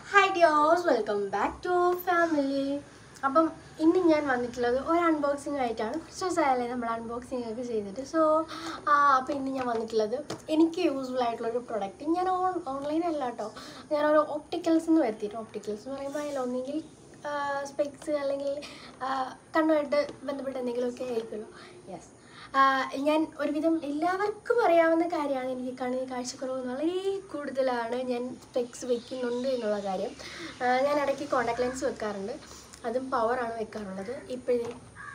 hi ഡിയോസ് welcome back to family അപ്പം ഇന്ന് ഞാൻ വന്നിട്ടുള്ളത് ഒരു അൺബോക്സിങ് ആയിട്ടാണ് കുറച്ച് ദിവസമായാലേ നമ്മൾ അൺബോക്സിങ് ഒക്കെ ചെയ്തിട്ട് സോ അപ്പോൾ ഇന്ന് ഞാൻ വന്നിട്ടുള്ളത് എനിക്ക് യൂസ്ഫുൾ ആയിട്ടുള്ളൊരു പ്രൊഡക്റ്റ് ഞാൻ ഓൺ ഓൺലൈൻ അല്ല കേട്ടോ ഞാനൊരു ഒപ്റ്റിക്കൽസ് എന്ന് വരുത്തിയിട്ട് ഒപ്റ്റിക്കൽസ് എന്ന് പറയുമ്പോൾ അതിൽ ഒന്നെങ്കിൽ സ്പെക്സ് അല്ലെങ്കിൽ ആ, കണ്ണുമായിട്ട് ബന്ധപ്പെട്ട എന്തെങ്കിലുമൊക്കെ ആയിരിക്കുമല്ലോ യെസ് ഞാൻ ഒരുവിധം എല്ലാവർക്കും അറിയാവുന്ന കാര്യമാണ് എനിക്ക് കണ്ണിന് കാഴ്ചക്കുറവ് വളരെ കൂടുതലാണ് ഞാൻ സ്പെക്സ് വെക്കുന്നുണ്ട് എന്നുള്ള കാര്യം ആ, ഞാൻ ഇടയ്ക്ക് കോണ്ടാക്ട് ലെൻസ് വെക്കാറുണ്ട് അതും പവറാണ് വെക്കാറുള്ളത് ഇപ്പോഴേ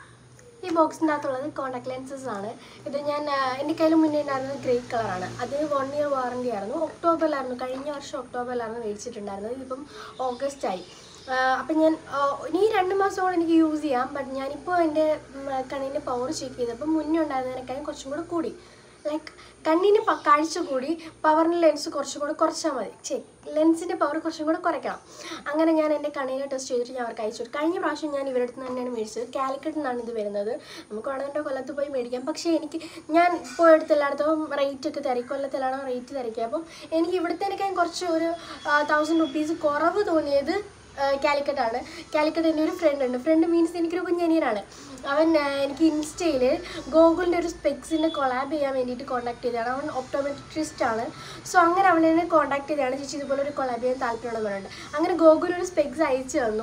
ഈ ബോക്സിൻ്റെ അകത്തുള്ളത് കോണ്ടാക്ട് ലെൻസസ് ആണ് ഇത് ഞാൻ ആ, എൻ്റെ കയ്യിൽ മുന്നേ ഉണ്ടായിരുന്നത് ഗ്രേ കളറാണ് അത് വൺ ഇയർ വാറണ്ടി ആയിരുന്നു ഒക്ടോബറിലായിരുന്നു കഴിഞ്ഞ വർഷം ഒക്ടോബറിലായിരുന്നു മേടിച്ചിട്ടുണ്ടായിരുന്നത് ഇതിപ്പം ഓഗസ്റ്റ് ആയി അപ്പം ഞാൻ ആ, ഇനി രണ്ട് മാസത്തോളം എനിക്ക് യൂസ് ചെയ്യാം ബട്ട് ഞാനിപ്പോൾ എൻ്റെ ഉം, കണ്ണിൻ്റെ പവർ ചെക്ക് ചെയ്തപ്പോൾ മുന്നേ ഉണ്ടായിരുന്നതിനേക്കാളും കുറച്ചും കൂടെ കൂടി ലൈക്ക് കണ്ണിന് പ- കാഴ്ച കൂടി പവറിൻ്റെ ലെൻസ് കുറച്ചും കൂടെ കുറച്ചാൽ മതി ചെ ലെൻസിൻ്റെ പവർ കുറച്ചും കൂടെ കുറയ്ക്കണം അങ്ങനെ ഞാൻ എൻ്റെ കണ്ണിനെ ടെസ്റ്റ് ചെയ്തിട്ട് ഞാൻ അവർക്ക് അയച്ചു കൊടുത്തു കഴിഞ്ഞ പ്രാവശ്യം ഞാൻ ഇവരുടെ അടുത്ത് തന്നെയാണ് മേടിച്ചത് കാലിക്കറ്റിൽ നിന്നാണ് ഇത് വരുന്നത് നമുക്ക് വേണമെന്നുണ്ടോ കൊല്ലത്ത് പോയി മേടിക്കാം പക്ഷേ എനിക്ക് ഞാൻ പോയെടുത്ത് എല്ലായിടത്തും റേറ്റ് ഒക്കെ തിരക്കി കൊല്ലത്തിലാണ് റേറ്റ് തിരക്കിയത് അപ്പം എനിക്ക് ഇവിടുത്തേനേക്കാൾ കുറച്ച് ഒരു തൗസൻഡ് റുപ്പീസ് കുറവ് തോന്നിയത് കാലിക്കറ്റാണ് കാലിക്കറ്റ് എൻ്റെ ഒരു ഫ്രണ്ട് ഉണ്ട് ഫ്രണ്ട് മീൻസ് എനിക്കൊരു കുഞ്ഞനിയനാണ് അവൻ ആ, എനിക്ക് ഇൻസ്റ്റയിൽ ഗോകുലിൻ്റെ ഒരു സ്പെക്സിൻ്റെ കൊളാബ് ചെയ്യാൻ വേണ്ടിയിട്ട് കോൺടാക്ട് ചെയ്തതാണ് അവൻ ഒപ്റ്റോമെട്രിസ്റ്റ് ആണ് സോ അങ്ങനെ അവൻ എന്നെ കോൺടാക്ട് ചെയ്തതാണ് ചേച്ചി ഇതുപോലെ ഒരു കൊളാബ് ചെയ്യാൻ താല്പര്യമുണ്ടെന്ന് പറഞ്ഞിട്ട് അങ്ങനെ ഗോകുൽ ഒരു സ്പെക്സ് അയച്ചു തന്നു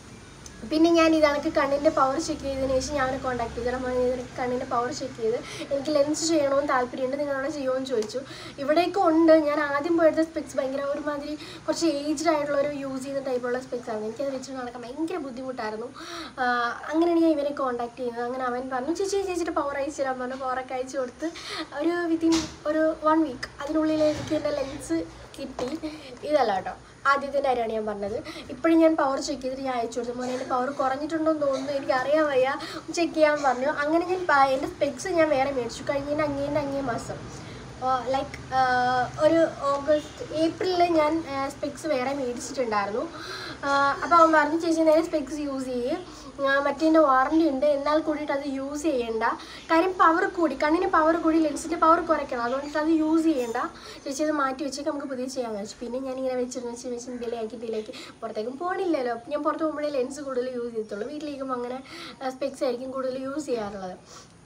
പിന്നെ ഞാൻ ഇതണക്ക് കണ്ണിൻ്റെ പവർ ചെക്ക് ചെയ്തതിന് ശേഷം ഞാൻ അവനെ കോൺടാക്ട് ചെയ്തു മോനെ നിനക്ക് കണ്ണിൻ്റെ പവർ ചെക്ക് ചെയ്ത് എനിക്ക് ലെൻസ് ചെയ്യണമെന്ന് താല്പര്യമുണ്ട് നിങ്ങളവിടെ ചെയ്യുമെന്ന് ചോദിച്ചു ഇവിടെയൊക്കെ ഉണ്ട് ഞാൻ ആദ്യം പോയെടുത്ത സ്പെക്സ് ഭയങ്കര ഒരുമാതിരി കുറച്ച് ഏജ്ഡ് ആയിട്ടുള്ള ഒരു യൂസ് ചെയ്യുന്ന ടൈപ്പുള്ള സ്പെക്സ് ആണ് എനിക്കത് വെച്ചിട്ട് നടക്കാൻ ഭയങ്കര ബുദ്ധിമുട്ടായിരുന്നു ആഹ് അങ്ങനെയാണ് ഞാൻ ഇവനെ കോൺടാക്ട് ചെയ്യുന്നത് അങ്ങനെ അവൻ പറഞ്ഞു ചേച്ചി ചേച്ചിയുടെ പവർ അയച്ചു തരാൻ പറഞ്ഞു പവറൊക്കെ അയച്ചു കൊടുത്ത് ഒരു വിത്തിൻ ഒരു വൺ വീക്ക് അതിനുള്ളിൽ എനിക്ക് എൻ്റെ ലെൻസ് കിട്ടി ഇതല്ല കേട്ടോ ആദ്യത്തെ കാര്യമാണ് ഞാൻ പറഞ്ഞത് ഇപ്പോഴും ഞാൻ പവർ ചെക്ക് ചെയ്തിട്ട് ഞാൻ അയച്ചു കൊടുത്തു മോനെ എൻ്റെ പവർ കുറഞ്ഞിട്ടുണ്ടോ എന്ന് തോന്നുന്നു എനിക്ക് അറിയാൻ വയ്യ ചെക്ക് ചെയ്യാൻ പറഞ്ഞു അങ്ങനെ ഞാൻ പ- എൻ്റെ സ്പെക്സ് ഞാൻ വേറെ മേടിച്ചു കഴിഞ്ഞതിൻ്റെ അങ്ങേൻ്റെ അങ്ങേ മാസം ലൈക്ക് ഒരു ഓഗസ്റ്റ് ഏപ്രിലിൽ ഞാൻ സ്പെക്സ് വേറെ മേടിച്ചിട്ടുണ്ടായിരുന്നു അപ്പോൾ അവൻ പറഞ്ഞു ചേച്ചി നേരെ സ്പെക്സ് യൂസ് ചെയ്യ് മറ്റേൻ്റെ വാറണ്ടി ഉണ്ട് എന്നാൽ കൂടിയിട്ട് അത് യൂസ് ചെയ്യേണ്ട കാര്യം പവർ കൂടി കണ്ണിന് പവർ കൂടി ലെൻസിൻ്റെ പവർ കുറയ്ക്കണം അതുകൊണ്ടിട്ട് അത് യൂസ് ചെയ്യേണ്ട ചേച്ചി അത് മാറ്റി വെച്ചേക്ക് നമുക്ക് പുതിയ ചെയ്യാമെന്ന് വെച്ചു പിന്നെ ഞാൻ ഇങ്ങനെ വെച്ചിരുന്ന് വെച്ച് വെച്ച് ഡിലേ ആക്കി ഡിലേ ആക്കി പുറത്തേക്കും പോകണില്ലല്ലോ ഞാൻ പുറത്ത് പോകുമ്പോഴേ ലെൻസ് കൂടുതൽ യൂസ് ചെയ്യത്തുള്ളൂ വീട്ടിലേക്കും അങ്ങനെ സ്പെക്സ് ആയിരിക്കും കൂടുതൽ യൂസ് ചെയ്യാറുള്ളത്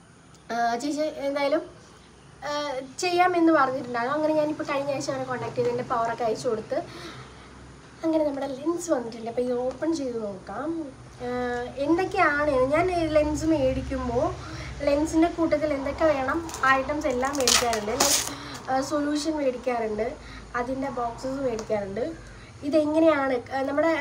ആ, ചേച്ചി എന്തായാലും ആ, ചെയ്യാമെന്ന് പറഞ്ഞിട്ടുണ്ടായിരുന്നു അങ്ങനെ ഞാനിപ്പോൾ കഴിഞ്ഞ ആഴ്ച അവനെ കോൺടാക്ട് ചെയ്ത് എൻ്റെ പവറൊക്കെ അയച്ചു കൊടുത്ത് അങ്ങനെ നമ്മുടെ ലെൻസ് വന്നിട്ടുണ്ട് അപ്പോൾ ഇത് ഓപ്പൺ ചെയ്ത് നോക്കാം ആഹ് എന്തൊക്കെയാണ് ഞാൻ ലെൻസ് മേടിക്കുമ്പോൾ ലെൻസിൻ്റെ കൂട്ടത്തിൽ എന്തൊക്കെ വേണം ഐറ്റംസ് എല്ലാം മേടിക്കാറുണ്ട് ലൈക്ക് സൊല്യൂഷൻ മേടിക്കാറുണ്ട് അതിൻ്റെ ബോക്സസ് മേടിക്കാറുണ്ട് ഇതെങ്ങനെയാണ് ആഹ് നമ്മുടെ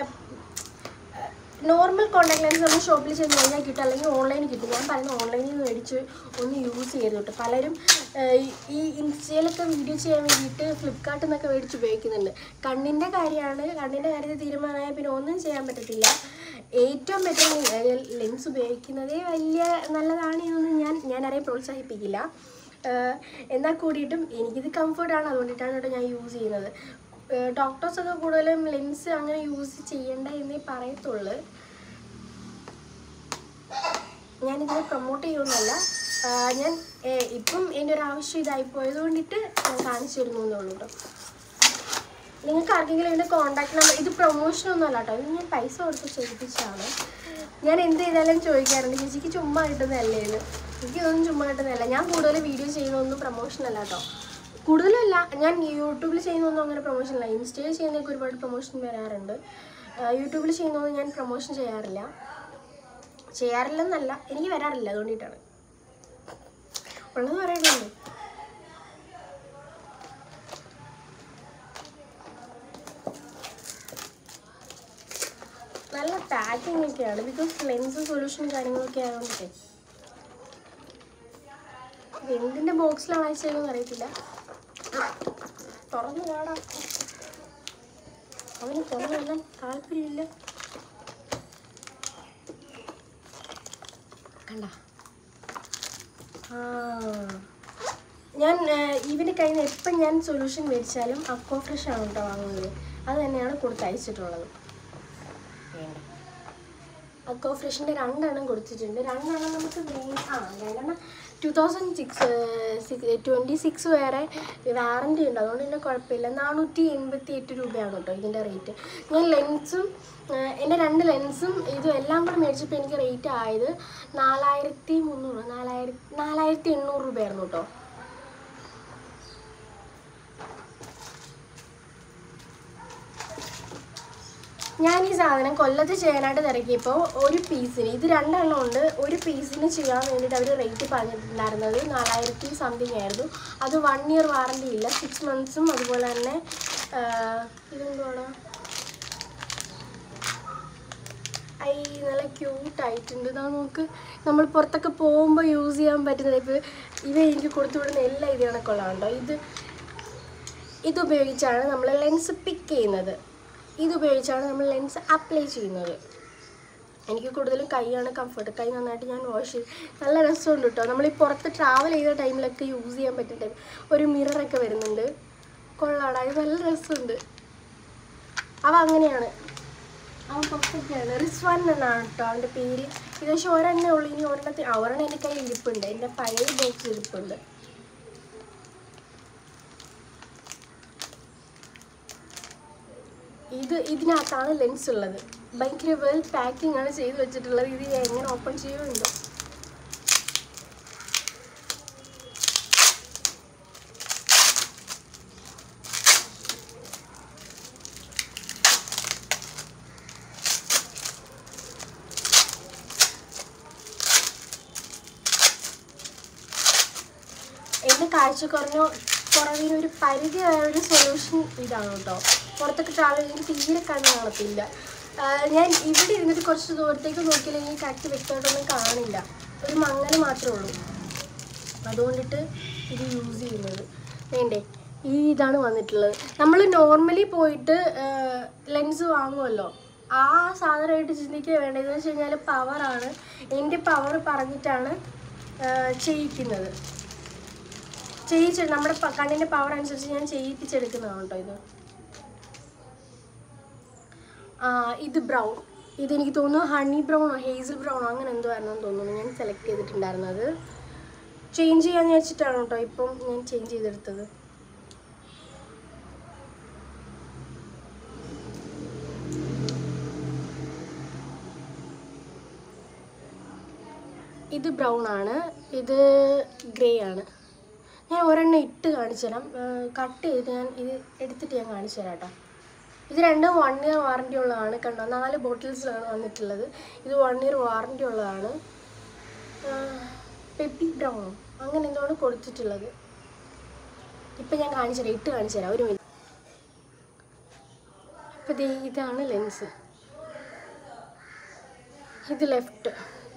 നോർമൽ കോണ്ടാക്ട് ലെൻസ് നമ്മൾ ഷോപ്പിൽ ചെന്ന് കഴിഞ്ഞാൽ കിട്ടും അല്ലെങ്കിൽ ഓൺലൈനിൽ കിട്ടും ഞാൻ പറയുന്നത് ഓൺലൈനിൽ നിന്ന് മേടിച്ച് ഒന്ന് യൂസ് ചെയ്ത് കേട്ടോ പലരും ആഹ് ഈ- ഈ ഇൻസ്റ്റയിലൊക്കെ വീഡിയോ ചെയ്യാൻ വേണ്ടിയിട്ട് ഫ്ലിപ്കാർട്ടിൽ നിന്നൊക്കെ മേടിച്ച് ഉപയോഗിക്കുന്നുണ്ട് കണ്ണിൻ്റെ കാര്യമാണ് കണ്ണിൻ്റെ കാര്യത്തിൽ തീരുമാനമായാൽ പിന്നെ ഒന്നും ചെയ്യാൻ പറ്റത്തില്ല ഏറ്റവും ബെറ്റർ ലെൻസ് ഉപയോഗിക്കുന്നതേ വലിയ നല്ലതാണ് എന്നൊന്നും ഞാൻ ഞാൻ ആരെയും പ്രോത്സാഹിപ്പിക്കില്ല ആഹ് എന്നാൽ കൂടിയിട്ടും എനിക്കിത് കംഫർട്ടാണ് അതുകൊണ്ടിട്ടാണ് കേട്ടോ ഞാൻ യൂസ് ചെയ്യുന്നത് ഡോക്ടേഴ്സൊക്കെ കൂടുതലും ലെൻസ് അങ്ങനെ യൂസ് ചെയ്യണ്ട എന്നേ പറയത്തുള്ളൂ ഞാനിതിനെ പ്രൊമോട്ട് ചെയ്യുമെന്നല്ല ആഹ് ഞാൻ ഏഹ് ഇപ്പം എൻ്റെ ഒരു ആവശ്യം ഇതായി പോയത് കൊണ്ടിട്ട് ഞാൻ കാണിച്ചു തരുന്നു എന്നേ ഉള്ളൂ കേട്ടോ നിങ്ങൾക്ക് ആർക്കെങ്കിലും എൻ്റെ കോൺടാക്ട് നമ്പർ ഇത് പ്രൊമോഷൻ ഒന്നും അല്ല കേട്ടോ ഇത് ഞാൻ പൈസ കൊടുത്ത് ചെയ്യിപ്പിച്ചതാണ് ഞാൻ എന്ത് ചെയ്താലും ചോദിക്കാറുണ്ട് ചേച്ചിക്ക് ചുമ്മാ കിട്ടുന്നതല്ലേ എന്ന് എനിക്ക് ഇതൊന്നും ചുമ്മാ കിട്ടുന്നതല്ല ഞാൻ കൂടുതൽ വീഡിയോ ചെയ്യുന്നതൊന്നും പ്രൊമോഷൻ അല്ല കേട്ടോ കൂടുതലല്ല ഞാൻ യൂട്യൂബിൽ ചെയ്യുന്നതൊന്നും അങ്ങനെ പ്രൊമോഷൻ അല്ല ഇൻസ്റ്റയിൽ ചെയ്യുന്നതൊക്കെ ഒരുപാട് പ്രൊമോഷൻ വരാറുണ്ട് ആഹ് യൂട്യൂബിൽ ചെയ്യുന്നതൊന്നും ഞാൻ പ്രൊമോഷൻ ചെയ്യാറില്ല ചെയ്യാറില്ലെന്നല്ല എനിക്ക് വരാറില്ല അതുകൊണ്ടിട്ടാണ് ഉള്ളത് പറയണല്ലോ നല്ല പാക്കിംഗ് ഒക്കെയാണ് ബിക്കോസ് ലെൻസ് സൊല്യൂഷൻ കാര്യങ്ങളൊക്കെ ആയതുകൊണ്ടേ ഇത് എന്തിൻ്റെ ബോക്സിലാണ് അയച്ചതെന്ന് അറിയത്തില്ല തുറന്നു പാടാ അവന് തുറന്നു വരാൻ താല്പര്യമില്ല കണ്ട ആ ഞാൻ ഇവൻ്റെ കയ്യിൽ നിന്ന് എപ്പം ഞാൻ സൊല്യൂഷൻ മേടിച്ചാലും അക്വ ഫ്രഷ് ആണ് കേട്ടോ വാങ്ങുന്നത് അത് തന്നെയാണ് കൊടുത്ത് അയച്ചിട്ടുള്ളത് വേണ്ട അക്കോ ഫ്രഷിൻ്റെ രണ്ടെണ്ണം കൊടുത്തിട്ടുണ്ട് രണ്ടെണ്ണം നമുക്ക് മെയിൻ ആ രണ്ടെണ്ണം two thousand six twenty six വരെ വാറൻറ്റി ഉണ്ട് അതുകൊണ്ട് തന്നെ കുഴപ്പമില്ല നാനൂറ്റി എൺപത്തി എട്ട് രൂപയാണ് കേട്ടോ ഇതിൻ്റെ റേറ്റ് ഞാൻ ലെൻസും എൻ്റെ രണ്ട് ലെൻസും ഇതും എല്ലാം കൂടെ മേടിച്ചപ്പോൾ എനിക്ക് റേറ്റ് ആയത് നാലായിരത്തി മുന്നൂറ് നാലായിരത്തി നാലായിരത്തി എണ്ണൂറ് രൂപയായിരുന്നു കേട്ടോ ഞാൻ ഈ സാധനം കൊല്ലത്ത് ചെയ്യാനായിട്ട് തിരക്കിയപ്പോൾ ഒരു പീസിന് ഇത് രണ്ടെണ്ണം ഉണ്ട് ഒരു പീസിന് ചെയ്യാൻ വേണ്ടിയിട്ട് അവർ റേറ്റ് പറഞ്ഞിട്ടുണ്ടായിരുന്നത് നാലായിരത്തി സംതിങ് ആയിരുന്നു അത് വൺ ഇയർ വാറണ്ടി ഇല്ല സിക്സ് മന്ത്സും അതുപോലെ തന്നെ ഇതെന്തുവാണ് ഐ നല്ല ക്യൂട്ട് ആയിട്ടുണ്ട് ഇതാ നോക്ക് നമ്മൾ പുറത്തൊക്കെ പോകുമ്പോൾ യൂസ് ചെയ്യാൻ പറ്റുന്നത് ഇപ്പോൾ ഇവ എനിക്ക് കൊടുത്തു വിടുന്ന എല്ലാ ഇത് കണക്കുള്ളതാണ് കേട്ടോ ഇത് ഇതുപയോഗിച്ചാണ് നമ്മൾ ലെൻസ് പിക്ക് ചെയ്യുന്നത് ഇതുപയോഗിച്ചാണ് നമ്മൾ ലെൻസ് അപ്ലൈ ചെയ്യുന്നത് എനിക്ക് കൂടുതലും കൈയാണ് കംഫർട്ട് കൈ നന്നായിട്ട് ഞാൻ വാഷ് ചെയ്യും നല്ല രസമുണ്ട് കേട്ടോ നമ്മൾ ഈ പുറത്ത് ട്രാവൽ ചെയ്ത ടൈമിലൊക്കെ യൂസ് ചെയ്യാൻ പറ്റുന്ന ടൈം ഒരു മിററൊക്കെ വരുന്നുണ്ട് കൊള്ളാടാ ഇത് നല്ല രസമുണ്ട് അവ അങ്ങനെയാണ് അവൻ പെർഫെക്റ്റാണ് റിസ്വാൻ എന്നാണ് കേട്ടോ അവൻ്റെ പേര് ഇത് പക്ഷേ ഒരെണ്ണേ ഉള്ളൂ ഇനി ഒരെണ്ണത്തിൽ ആ, ഒരെണ്ണം എൻ്റെ കയ്യിൽ ഇരിപ്പുണ്ട് എൻ്റെ പഴയ ബോക്സ് ഇരിപ്പുണ്ട് ഇത് ഇതിനകത്താണ് ലെൻസ് ഉള്ളത് ഭയങ്കര വെൽ പാക്കിംഗ് ആണ് ചെയ്ത് വെച്ചിട്ടുള്ളത് ഇത് ഞാൻ എങ്ങനെ ഓപ്പൺ ചെയ്യുമെന്തോ എൻ്റെ കാഴ്ച കുറഞ്ഞ കുറവിന് ഒരു പരിധി വരെ ഒരു സൊല്യൂഷൻ ഇതാണ് കേട്ടോ പുറത്തൊക്കെ ട്രാവൽ എനിക്ക് തീരെ കണ്ണ് കാണത്തില്ല ആ, ഞാൻ ഇവിടെ ഇരുന്നിട്ട് കുറച്ച് ദൂരത്തേക്ക് നോക്കിയില്ലെങ്കിൽ കറക്റ്റ് വ്യക്തമായിട്ടൊന്നും കാണില്ല ഒരു മങ്ങൽ മാത്രമേ ഉള്ളൂ അതുകൊണ്ടിട്ട് ഇത് യൂസ് ചെയ്യുന്നത് വേണ്ടേ ഈ ഇതാണ് വന്നിട്ടുള്ളത് നമ്മൾ നോർമലി പോയിട്ട് ലെൻസ് വാങ്ങുമല്ലോ ആ സാധനമായിട്ട് ചിന്തിക്കുക വേണ്ടതെന്ന് വെച്ച് കഴിഞ്ഞാൽ പവറാണ് എൻ്റെ പവർ പറഞ്ഞിട്ടാണ് ആ, ചെയ്യിക്കുന്നത് ചെയ്യിച്ച് നമ്മുടെ പ- കണ്ണിൻ്റെ പവർ അനുസരിച്ച് ഞാൻ ചെയ്യിപ്പിച്ചെടുക്കുന്നതാണ് കേട്ടോ ഇത് ആ, ഇത് ബ്രൗൺ ഇതെനിക്ക് തോന്നുന്നു ഹണി ബ്രൗണോ ഹേസിൽ ബ്രൗണോ അങ്ങനെ എന്തോ ആയിരുന്നെന്ന് തോന്നുന്നു ഞാൻ സെലക്ട് ചെയ്തിട്ടുണ്ടായിരുന്നത് ചേഞ്ച് ചെയ്യാന്ന് വെച്ചിട്ടാണ് കേട്ടോ ഇപ്പം ഞാൻ ചേഞ്ച് ചെയ്തെടുത്തത് ഇത് ബ്രൗൺ ആണ് ഇത് ഗ്രേ ആണ് ഞാൻ ഒരെണ്ണം ഇട്ട് കാണിച്ചു തരാം കട്ട് ചെയ്ത് ഞാൻ ഇത് എടുത്തിട്ട് ഞാൻ കാണിച്ചു തരാം കേട്ടോ ഇത് രണ്ടും വൺ ഇയർ വാറണ്ടി ഉള്ളതാണ് കണ്ടോ നാല് ബോട്ടിൽസിലാണ് വന്നിട്ടുള്ളത് ഇത് വൺ ഇയർ വാറണ്ടി ഉള്ളതാണ് പെപ്പി ബ്രൗണോ അങ്ങനെ എന്തോണ് കൊടുത്തിട്ടുള്ളത് ഇപ്പം ഞാൻ കാണിച്ചു തരാം ഇട്ട് കാണിച്ചു തരാം ഒരു മിനിറ്റ് അപ്പം ദേ ഇതാണ് ലെൻസ് ഇത് ലെഫ്റ്റ്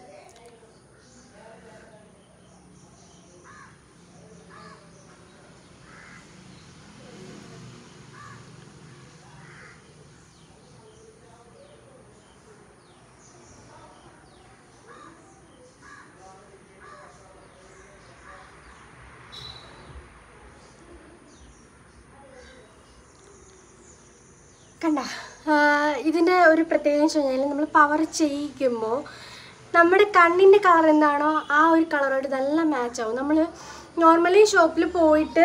കണ്ട ഇതിൻ്റെ ഒരു പ്രത്യേകത എന്ന് വെച്ച് കഴിഞ്ഞാൽ നമ്മൾ പവർ ചെയ്യിക്കുമ്പോൾ നമ്മുടെ കണ്ണിൻ്റെ കളർ എന്താണോ ആ ഒരു കളറായിട്ട് നല്ല മാച്ച് ആവും നമ്മൾ നോർമലി ഷോപ്പിൽ പോയിട്ട്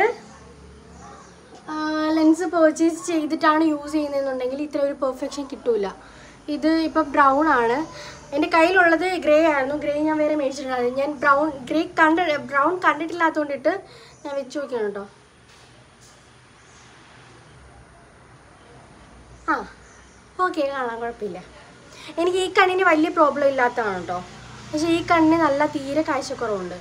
ലെൻസ് പർച്ചേസ് ചെയ്തിട്ടാണ് യൂസ് ചെയ്യുന്നതെന്നുണ്ടെങ്കിൽ ഇത്ര ഒരു പെർഫെക്ഷൻ കിട്ടൂല ഇത് ഇപ്പോൾ ബ്രൗൺ ആണ് എൻ്റെ കയ്യിലുള്ളത് ഗ്രേ ആയിരുന്നു ഗ്രേ ഞാൻ വേറെ മേടിച്ചിട്ടുണ്ടായിരുന്നു ഞാൻ ബ്രൗൺ ഗ്രേ കണ്ട ബ്രൗൺ കണ്ടിട്ടില്ലാത്തതുകൊണ്ടിട്ട് ഞാൻ വെച്ച് നോക്കിയാണ് കേട്ടോ ആ ഓക്കെ കാണാം കുഴപ്പമില്ല എനിക്ക് ഈ കണ്ണിന് വലിയ പ്രോബ്ലം ഇല്ലാത്തതാണ് കേട്ടോ പക്ഷേ ഈ കണ്ണിന് നല്ല തീരെ കാഴ്ചക്കുറവുണ്ട്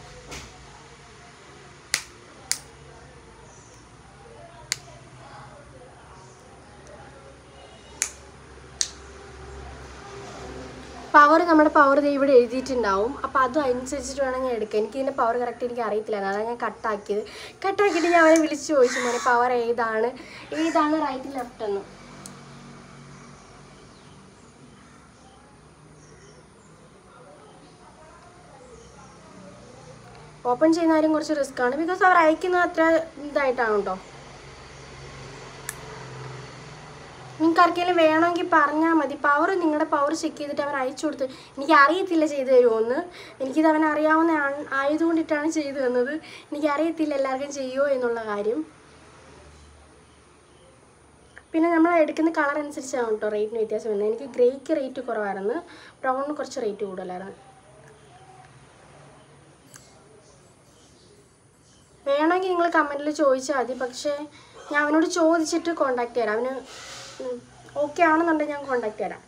പവർ നമ്മുടെ പവർ ഇവിടെ എഴുതിയിട്ടുണ്ടാവും അപ്പോൾ അതും അനുസരിച്ചിട്ട് വേണം ഞാൻ എടുക്കാൻ എനിക്ക് ഇതിൻ്റെ പവർ കറക്റ്റ് എനിക്ക് അറിയത്തില്ല അതാണ് ഞാൻ കട്ടാക്കിയത് കട്ടാക്കിയിട്ട് ഞാൻ അവരെ വിളിച്ച് ചോദിച്ചു മോനെ പവർ ഏതാണ് ഏതാണ് റൈറ്റ് ലെഫ്റ്റ് എന്ന് ഓപ്പൺ ചെയ്യുന്നാലും കുറച്ച് റിസ്ക് ആണ് ബിക്കോസ് അവർ അയക്കുന്നത് അത്ര ഇതായിട്ടാണ് കേട്ടോ നിങ്ങൾക്ക് നിങ്ങൾക്ക് ആർക്കെങ്കിലും വേണമെങ്കിൽ പറഞ്ഞാൽ മതി പവർ നിങ്ങളുടെ പവർ ചെക്ക് ചെയ്തിട്ട് അവൻ അയച്ചു കൊടുത്ത് എനിക്ക് അറിയത്തില്ല ചെയ്തു തരുമോന്ന് എനിക്കിത് അവൻ അറിയാവുന്ന ആൺ- ആയതുകൊണ്ടിട്ടാണ് ചെയ്തു തന്നത് എനിക്ക് അറിയത്തില്ല എല്ലാവർക്കും ചെയ്യുമോ എന്നുള്ള കാര്യം പിന്നെ നമ്മൾ എടുക്കുന്ന കളർ അനുസരിച്ചാണ് കേട്ടോ റേറ്റിന് വ്യത്യാസം വരുന്നത് എനിക്ക് ഗ്രേക്ക് റേറ്റ് കുറവായിരുന്നു ബ്രൗണിന് കുറച്ച് റേറ്റ് കൂടുതലായിരുന്നു വേണമെങ്കിൽ നിങ്ങൾ കമൻറ്റിൽ ചോദിച്ചാൽ മതി പക്ഷേ ഞാൻ അവനോട് ചോദിച്ചിട്ട് കോണ്ടാക്ട് തരാം അവന് ഓക്കെ ആണെന്നുണ്ടെങ്കിൽ ഞാൻ കോണ്ടാക്ട് തരാം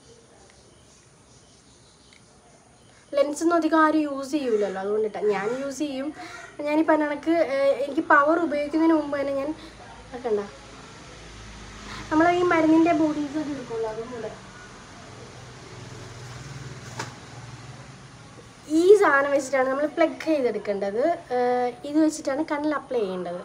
ലെൻസ് ഒന്നും അധികം ആരും യൂസ് ചെയ്യൂലല്ലോ അതുകൊണ്ടിട്ടാണ് ഞാൻ യൂസ് ചെയ്യും ഞാനിപ്പോൾ കണക്ക് എനിക്ക് പവർ ഉപയോഗിക്കുന്നതിന് മുമ്പ് തന്നെ ഞാൻ കണ്ട നമ്മൾ ഈ മരുന്നിൻ്റെ ബോഡീസ് ഒക്കെ എടുക്കുമല്ലോ അതുപോലെ ഈ സാധനം വെച്ചിട്ടാണ് നമ്മൾ പ്ലഗ് ചെയ്തെടുക്കേണ്ടത് ഏഹ് ഇത് വെച്ചിട്ടാണ് കണ്ണിൽ അപ്ലൈ ചെയ്യേണ്ടത്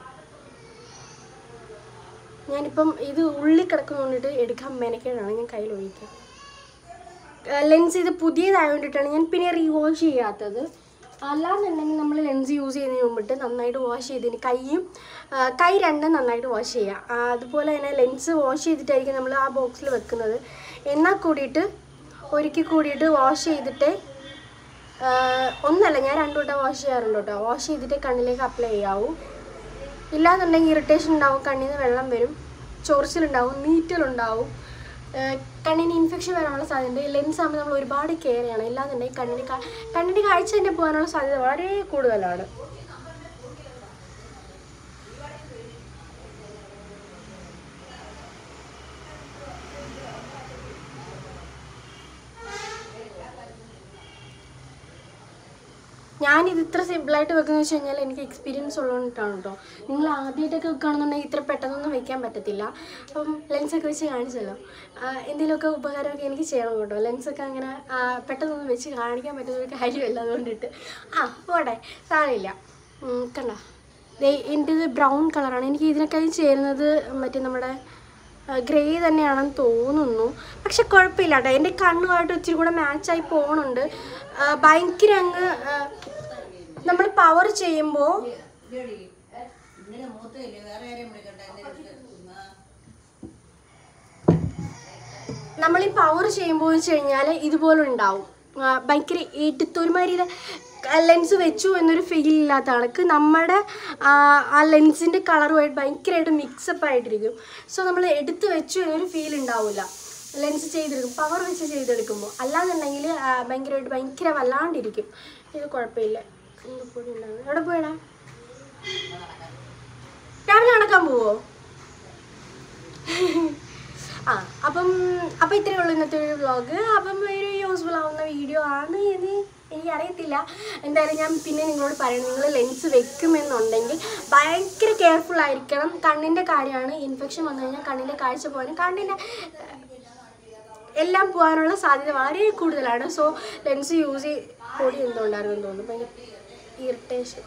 ഞാനിപ്പം ഇത് ഉള്ളിൽ കിടക്കുന്നതുകൊണ്ടിട്ട് എടുക്കാൻ മെനക്കേടാണ് ഞാൻ കയ്യിൽ ഒഴിക്കാം ലെൻസ് ഇത് പുതിയതായതുകൊണ്ടിട്ടാണ് ഞാൻ പിന്നെ റീവാഷ് ചെയ്യാത്തത് അല്ലാന്നുണ്ടെങ്കിൽ നമ്മൾ ലെൻസ് യൂസ് ചെയ്യുന്നതിന് മുമ്പിട്ട് നന്നായിട്ട് വാഷ് ചെയ്തതിന് കൈയും ആ, കൈ രണ്ടും നന്നായിട്ട് വാഷ് ചെയ്യുക ആ, അതുപോലെ തന്നെ ലെൻസ് വാഷ് ചെയ്തിട്ടായിരിക്കും നമ്മൾ ആ ബോക്സിൽ വെക്കുന്നത് എന്നാൽ കൂടിയിട്ട് ഒരുക്കി കൂടിയിട്ട് വാഷ് ചെയ്തിട്ട് ആ, ഒന്നല്ല ഞാൻ രണ്ടു വട്ടം വാഷ് ചെയ്യാറുണ്ട് കേട്ടോ വാഷ് ചെയ്തിട്ട് കണ്ണിലേക്ക് അപ്ലൈ ചെയ്യാവൂ ഇല്ലാന്നുണ്ടെങ്കിൽ ഇറിറ്റേഷൻ ഉണ്ടാവും കണ്ണിൽ നിന്ന് വെള്ളം വരും ചൊറിച്ചിലുണ്ടാവും നീറ്റലുണ്ടാവും ഏഹ് കണ്ണിന് ഇൻഫെക്ഷൻ വരാനുള്ള സാധ്യതയുണ്ട് ലെൻസ് ആകുമ്പോൾ നമ്മൾ ഒരുപാട് കെയർ ചെയ്യണം ഇല്ലാന്നുണ്ടെങ്കിൽ കണ്ണിന് കാ- കണ്ണിൻ്റെ കാഴ്ച തന്നെ പോകാനുള്ള സാധ്യത വളരെ കൂടുതലാണ് ഞാനിത് ഇത്ര സിമ്പിളായിട്ട് വെക്കുന്നത് വെച്ച് കഴിഞ്ഞാൽ എനിക്ക് എക്സ്പീരിയൻസ് ഉള്ളതുകൊണ്ടിട്ടാണ് കേട്ടോ നിങ്ങൾ ആദ്യമായിട്ടൊക്കെ വെക്കുകയാണെന്നുണ്ടെങ്കിൽ ഇത്ര പെട്ടെന്നൊന്നും വെക്കാൻ പറ്റത്തില്ല അപ്പം ലെൻസൊക്കെ വെച്ച് കാണിച്ചല്ലോ ആഹ് എന്തെങ്കിലുമൊക്കെ ഉപകാരമൊക്കെ എനിക്ക് ചെയ്യണം കേട്ടോ ലെൻസൊക്കെ അങ്ങനെ ആഹ് പെട്ടെന്നൊന്നും വെച്ച് കാണിക്കാൻ പറ്റുന്ന ഒരു കാര്യമല്ല അതുകൊണ്ടിട്ട് ആ പോട്ടെ സാരമില്ല ഉം, കണ്ട ദേ എൻ്റെ ഇത് ബ്രൗൺ കളറാണ് എനിക്ക് ഇതിനൊക്കെ ചേരുന്നത് മറ്റേ നമ്മുടെ ഗ്രേ തന്നെയാണെന്ന് തോന്നുന്നു പക്ഷെ കുഴപ്പമില്ല കേട്ടോ എൻ്റെ കണ്ണുമായിട്ട് ഇച്ചിരി കൂടെ മാച്ചായി പോകുന്നുണ്ട് ആ, ഭയങ്കര അങ്ങ് നമ്മൾ പവർ ചെയ്യുമ്പോൾ നമ്മൾ ഈ പവർ ചെയ്യുമ്പോൾ വെച്ച് കഴിഞ്ഞാൽ ഇതുപോലെ ഉണ്ടാവും ആ, ഭയങ്കര എടുത്ത് ഒരുമാതിരി ലെൻസ് വെച്ചു എന്നൊരു ഫീൽ ഇല്ലാത്ത കണക്ക് നമ്മുടെ ആ, ആ ലെൻസിൻ്റെ കളറുമായിട്ട് ഭയങ്കരമായിട്ട് മിക്സപ്പ് ആയിട്ടിരിക്കും സോ നമ്മൾ എടുത്ത് വെച്ചു എന്നൊരു ഫീൽ ഉണ്ടാവില്ല ലെൻസ് ചെയ്തെടുക്കും പവർ വെച്ച് ചെയ്തെടുക്കുമ്പോൾ അല്ലാന്നുണ്ടെങ്കിൽ ആ, ഭയങ്കരമായിട്ട് ഭയങ്കര വല്ലാണ്ടിരിക്കും ഇത് കുഴപ്പമില്ല എന്ത് പൊടി ഉണ്ടാകും എവിടെ പോയടാ രാവിലെ നടക്കാൻ പോവോ ആ അപ്പം അപ്പം ഇത്രയേ ഉള്ളൂ ഇന്നത്തെ ഒരു വ്ളോഗ് അപ്പം ഒരു യൂസ്ഫുൾ ആവുന്ന വീഡിയോ ആണ് എന്ന് എനിക്കറിയത്തില്ല എന്തായാലും ഞാൻ പിന്നെ നിങ്ങളോട് പറയണം നിങ്ങൾ ലെൻസ് വെക്കുമെന്നുണ്ടെങ്കിൽ ഭയങ്കര കെയർഫുൾ ആയിരിക്കണം കണ്ണിൻ്റെ കാര്യമാണ് ഇൻഫെക്ഷൻ വന്നു കഴിഞ്ഞാൽ കണ്ണിൻ്റെ കാഴ്ച പോകാനും കണ്ണിൻ്റെ എല്ലാം പോകാനുള്ള സാധ്യത വളരെ കൂടുതലാണ് സോ ലെൻസ് യൂസ് ചെയ്ത് പൊടി എന്തോ ഉണ്ടായിരുന്നു തോന്നുന്നു ഭയങ്കര ഇറിറ്റേഷൻ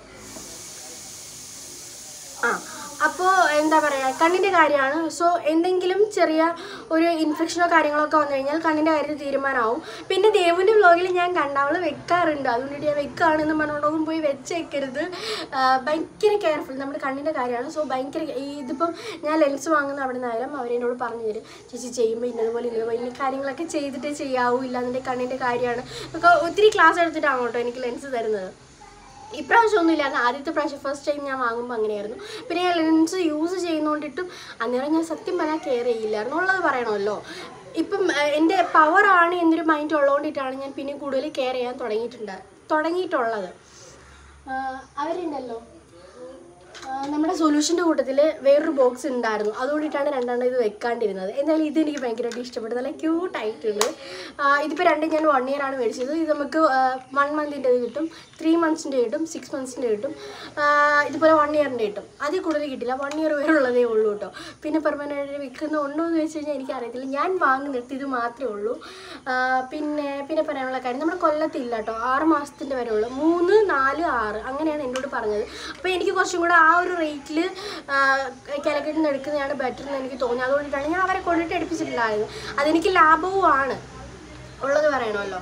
ആ അപ്പോൾ എന്താ പറയുക കണ്ണിൻ്റെ കാര്യമാണ് സോ എന്തെങ്കിലും ചെറിയ ഒരു ഇൻഫെക്ഷനോ കാര്യങ്ങളൊക്കെ വന്നു കഴിഞ്ഞാൽ കണ്ണിൻ്റെ കാര്യത്തിൽ തീരുമാനമാവും പിന്നെ ദേവുൻ്റെ വ്ലോഗിൽ ഞാൻ കണ്ട അവൾ വെക്കാറുണ്ട് അതുകൊണ്ടിട്ട് ഞാൻ വെക്കാണെന്ന് പറഞ്ഞോണ്ടൊന്നും പോയി വെച്ചേക്കരുത് ആ, ഭയങ്കര കെയർഫുൾ നമ്മുടെ കണ്ണിൻ്റെ കാര്യമാണ് സോ ഭയങ്കര ഈ ഇതിപ്പം ഞാൻ ലെൻസ് വാങ്ങുന്ന അവിടെ നിന്നായാലും അവരെന്നോട് പറഞ്ഞു തരും ചേച്ചി ചെയ്യുമ്പോൾ ഇന്നതുപോലെ ഇന്നതുപോലെ ഇന്ന കാര്യങ്ങളൊക്കെ ചെയ്തിട്ടേ ചെയ്യാവൂ ഇല്ലാതെ കണ്ണിൻ്റെ കാര്യമാണ് ഒക്കെ ഒത്തിരി ക്ലാസ് എടുത്തിട്ടാണ് കേട്ടോ എനിക്ക് ലെൻസ് തരുന്നത് ഇപ്രാവശ്യം ഒന്നും ഇല്ലായിരുന്നു ആദ്യത്തെ പ്രാവശ്യം ഫസ്റ്റ് ടൈം ഞാൻ വാങ്ങുമ്പോൾ അങ്ങനെയായിരുന്നു പിന്നെ ഞാൻ ലെൻസ് യൂസ് ചെയ്യുന്നതുകൊണ്ടിട്ടും അന്നേരം ഞാൻ സത്യം പറഞ്ഞാൽ കെയർ ചെയ്യില്ലായിരുന്നു ഉള്ളത് പറയണമല്ലോ ഇപ്പം ഏഹ്, എൻ്റെ പവറാണ് എന്നൊരു മൈൻഡ് ഉള്ളതുകൊണ്ടിട്ടാണ് ഞാൻ പിന്നെ കൂടുതൽ കെയർ ചെയ്യാൻ തുടങ്ങിയിട്ടുണ്ട് തുടങ്ങിയിട്ടുള്ളത് ആഹ്, അവരുണ്ടല്ലോ ആഹ്, നമ്മുടെ സൊല്യൂഷൻ്റെ കൂട്ടത്തിൽ വേറൊരു ബോക്സ് ഉണ്ടായിരുന്നു അതുകൊണ്ടിട്ടാണ് രണ്ടെണ്ണം ഇത് വെക്കാണ്ടിരുന്നത് എന്തായാലും ഇത് എനിക്ക് ഭയങ്കരമായിട്ട് ഇഷ്ടപ്പെട്ടു നല്ല ക്യൂട്ടായിട്ടുണ്ട് ഇതിപ്പോൾ രണ്ടും ഞാൻ വൺ ഇയർ ആണ് മേടിച്ചത് ഇത് നമുക്ക് വൺ മന്തിൻ്റെ കിട്ടും ത്രീ മന്ത്സിൻ്റെ കിട്ടും സിക്സ് മന്ത്സിൻ്റെ കിട്ടും ആഹ് ഇതുപോലെ വൺ ഇയറിൻ്റെ കിട്ടും അതിൽ കൂടുതൽ കിട്ടില്ല വൺ ഇയർ വരെ ഉള്ളതേ ഉള്ളൂ കേട്ടോ പിന്നെ പെർമനൻ്റ് വിൽക്കുന്ന ഉണ്ടോ എന്ന് വെച്ച് കഴിഞ്ഞാൽ എനിക്കറിയത്തില്ല ഞാൻ വാങ്ങുന്നിടത്ത് ഇത് മാത്രമേ ഉള്ളൂ ആഹ് പിന്നെ പിന്നെ പറയാനുള്ള കാര്യം നമ്മുടെ കൊല്ലത്തില്ല കേട്ടോ ആറ് മാസത്തിൻ്റെ വരെ ഉള്ളൂ മൂന്ന് നാല് ആറ് അങ്ങനെയാണ് എന്നോട് പറഞ്ഞത് അപ്പോൾ എനിക്ക് കുറച്ചും കൂടെ ആ ഒരു റേറ്റിൽ കാലിക്കറ്റിൽ നിന്ന് എടുക്കുന്നതാണ് ബെറ്റർ എന്ന് എനിക്ക് തോന്നി അതുകൊണ്ടിട്ടാണ് ഞാൻ അവരെ കൊണ്ടിട്ട് എടുപ്പിച്ചിട്ടുണ്ടായത് അതെനിക്ക് ലാഭവുമാണ് ഉള്ളത് പറയണമല്ലോ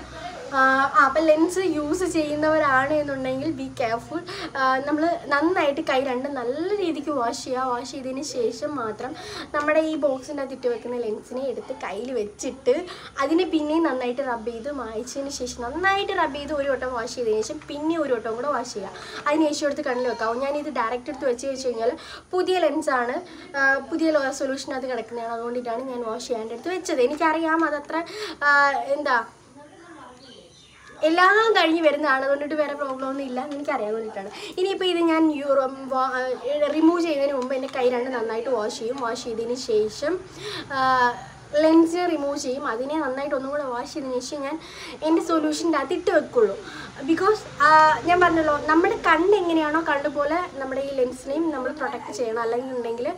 ആ അപ്പം ലെൻസ് യൂസ് ചെയ്യുന്നവരാണ് എന്നുണ്ടെങ്കിൽ ബി കെയർഫുൾ നമ്മൾ നന്നായിട്ട് കൈ രണ്ട് നല്ല രീതിക്ക് വാഷ് ചെയ്യുക വാഷ് ചെയ്തതിന് ശേഷം മാത്രം നമ്മുടെ ഈ ബോക്സിൻ്റെ അകത്ത് ഇട്ട് വെക്കുന്ന ലെൻസിനെ എടുത്ത് കയ്യിൽ വെച്ചിട്ട് അതിനെ പിന്നെയും നന്നായിട്ട് റബ്ബ് ചെയ്ത് മായ്ച്ചതിന് ശേഷം നന്നായിട്ട് റബ്ബ് ചെയ്ത് ഒരു വട്ടം വാഷ് ചെയ്തതിന് ശേഷം പിന്നെ ഒരു വട്ടം കൂടെ വാഷ് ചെയ്യുക അതിന് ശേഷം എടുത്ത് കണ്ണിൽ വെക്കാം ഞാനിത് ഡയറക്റ്റ് എടുത്ത് വെച്ച് വെച്ച് കഴിഞ്ഞാൽ പുതിയ ലെൻസാണ് പുതിയ സൊല്യൂഷനകത്ത് കിടക്കുന്നതാണ് അതുകൊണ്ടിട്ടാണ് ഞാൻ വാഷ് ചെയ്യാണ്ട് എടുത്ത് വെച്ചത് എനിക്കറിയാം അതത്ര ആ, എന്താ എല്ലാം കഴിഞ്ഞ് വരുന്നതാണ് അതുകൊണ്ടിട്ട് വേറെ പ്രോബ്ലം ഒന്നും ഇല്ല എന്ന് എനിക്കറിയാൻ വേണ്ടിയിട്ടാണ് ഇനിയിപ്പോൾ ഇത് ഞാൻ യൂറോ റിമൂവ് ചെയ്യുന്നതിന് മുമ്പ് എൻ്റെ കൈ രണ്ട് നന്നായിട്ട് വാഷ് ചെയ്യും വാഷ് ചെയ്തതിന് ശേഷം ലെൻസ് റിമൂവ് ചെയ്യും അതിനെ നന്നായിട്ട് ഒന്നും കൂടെ വാഷ് ചെയ്തതിന് ശേഷം ഞാൻ എൻ്റെ സൊല്യൂഷൻ്റെ അകത്ത് ഇട്ട് വെക്കുള്ളൂ ബിക്കോസ് ഞാൻ പറഞ്ഞല്ലോ നമ്മുടെ കണ്ണ് എങ്ങനെയാണോ കണ്ണ് പോലെ നമ്മുടെ ഈ ലെൻസിനെയും നമ്മൾ പ്രൊട്ടക്റ്റ് ചെയ്യണം അല്ലെങ്കിൽ ഉണ്ടെങ്കിൽ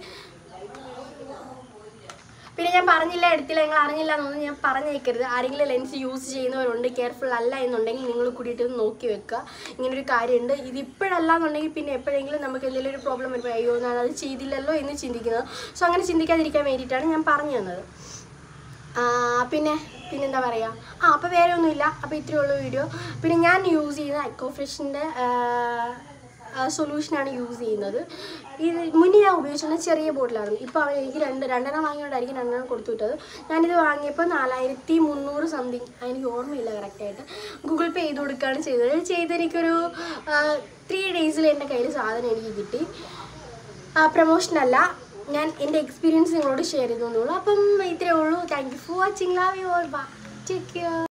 പിന്നെ ഞാൻ പറഞ്ഞില്ല എടുത്തില്ല നിങ്ങൾ അറിഞ്ഞില്ല എന്നൊന്നും ഞാൻ പറഞ്ഞേക്കരുത് ആരെങ്കിലും ലെൻസ് യൂസ് ചെയ്യുന്നവരുണ്ട് കെയർഫുൾ അല്ല എന്നുണ്ടെങ്കിൽ നിങ്ങൾ കൂടിയിട്ട് ഒന്ന് നോക്കി വെക്കുക ഇങ്ങനൊരു കാര്യമുണ്ട് ഇത് ഇപ്പോഴല്ല എന്നുണ്ടെങ്കിൽ പിന്നെ എപ്പോഴെങ്കിലും നമുക്ക് എന്തെങ്കിലും ഒരു പ്രോബ്ലം വരുമ്പോൾ അയ്യോ ഞാൻ അത് ചെയ്തില്ലല്ലോ എന്ന് ചിന്തിക്കുന്നത് സോ അങ്ങനെ ചിന്തിക്കാതിരിക്കാൻ വേണ്ടിയിട്ടാണ് ഞാൻ പറഞ്ഞു തന്നത് ആ, പിന്നെ പിന്നെന്താ പറയുക ആ അപ്പോൾ വേറെ ഒന്നുമില്ല അപ്പോൾ ഇത്രയേ ഉള്ളൂ വീഡിയോ പിന്നെ ഞാൻ യൂസ് ചെയ്യുന്ന അക്കോ ഫ്രഷിൻ്റെ സൊല്യൂഷനാണ് യൂസ് ചെയ്യുന്നത് ഇത് മുന്നേ ഞാൻ ഉപയോഗിച്ചിരുന്നത് ചെറിയ ബോട്ടിലാണ് ഇപ്പോൾ അവർ എനിക്ക് രണ്ട് രണ്ടെണ്ണം വാങ്ങിയോണ്ടായിരിക്കും രണ്ടെണ്ണം കൊടുത്തു വിട്ടത് ഞാനിത് വാങ്ങിയപ്പോൾ നാലായിരത്തി മുന്നൂറ് സംതിങ് എനിക്ക് ഓർമ്മയില്ല കറക്റ്റായിട്ട് ഗൂഗിൾ പേ ചെയ്ത് കൊടുക്കുകയാണ് ചെയ്തത് ഇത് ചെയ്ത് എനിക്കൊരു ത്രീ ഡേയ്സിൽ എൻ്റെ കയ്യിൽ സാധനം എനിക്ക് കിട്ടി പ്രൊമോഷൻ അല്ല ഞാൻ എൻ്റെ എക്സ്പീരിയൻസ് നിങ്ങളോട് ഷെയർ ചെയ്തോന്നുള്ളൂ അപ്പം ഇത്രയേ ഉള്ളൂ thank you for watching love you all bye take care